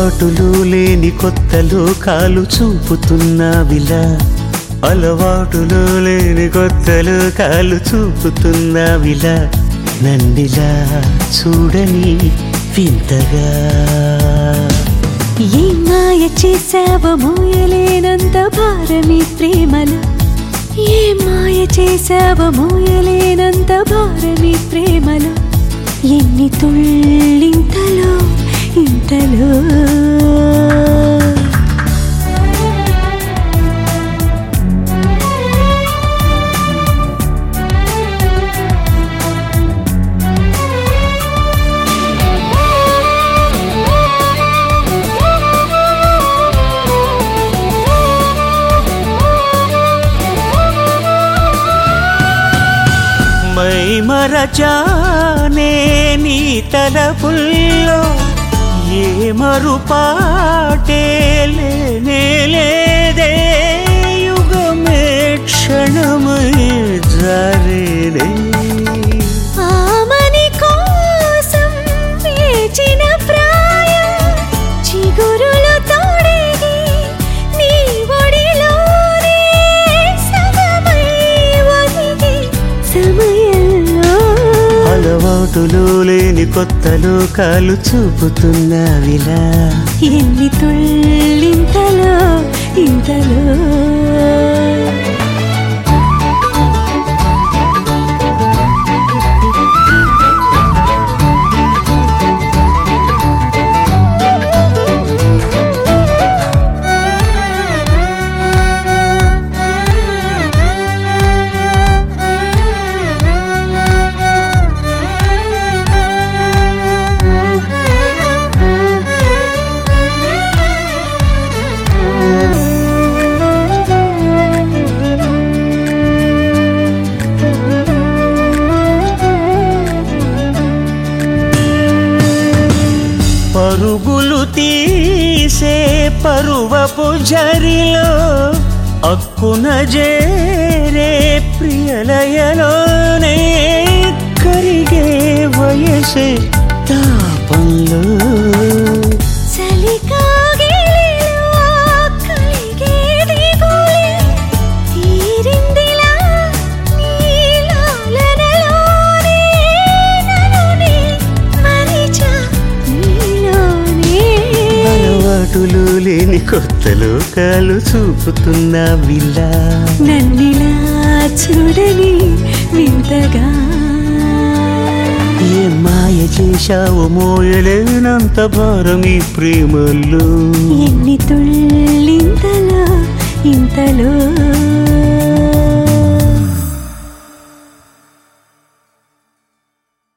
అలవాటులు లేని కొత్త లోకాలు చూపుతున్నావిలా అలవాటులు లేని కొత్త లోకాలు చూపుతున్నావిలా నన్నిలా చూడని వింతగా ఏ మాయ చేసావో మోయలేనంత భారమి ప్రేమలో ఏ మాయ చేసావో మోయలేనంత భారమి ప్రేమలో ఎన్ని తుళ్ళింతలో ఇంతలో మై మరచానే నీ తలపుల్లో ఏ మరుపాటే లేనే లేదే యుగమే క్షణమై జారేనే ఆమని కోసం వేచిన ప్రాయం చిగురులు తోడేగి నీ ఒడిలోనే సగమై ఒదిగి సమయంలో అలవాటులు లేని కొత్త లోకాలు చూపుతున్నావిలా ఎన్ని తుళ్ళింతలో ఇంతలో పరుగులు తీసే పరువపు జరిలో అక్కున జేరే ప్రియలయలోనే కరిగే వయసే తాపంలో చలికాగిలిలో కలిగేది గోలే తీరిందిలా నీలాలనలోనే నన్నునే మరిచా నీలోనే అలవాటులు లేని కొత్త లోకాలు చూపుతున్నా విలా నన్నిలా చూడని వింతగా ఏ మాయ చేశావు మోయలేనంత భారం ఈ ప్రేమలో ఎన్ని తుళ్ళింతలో ఇంతలో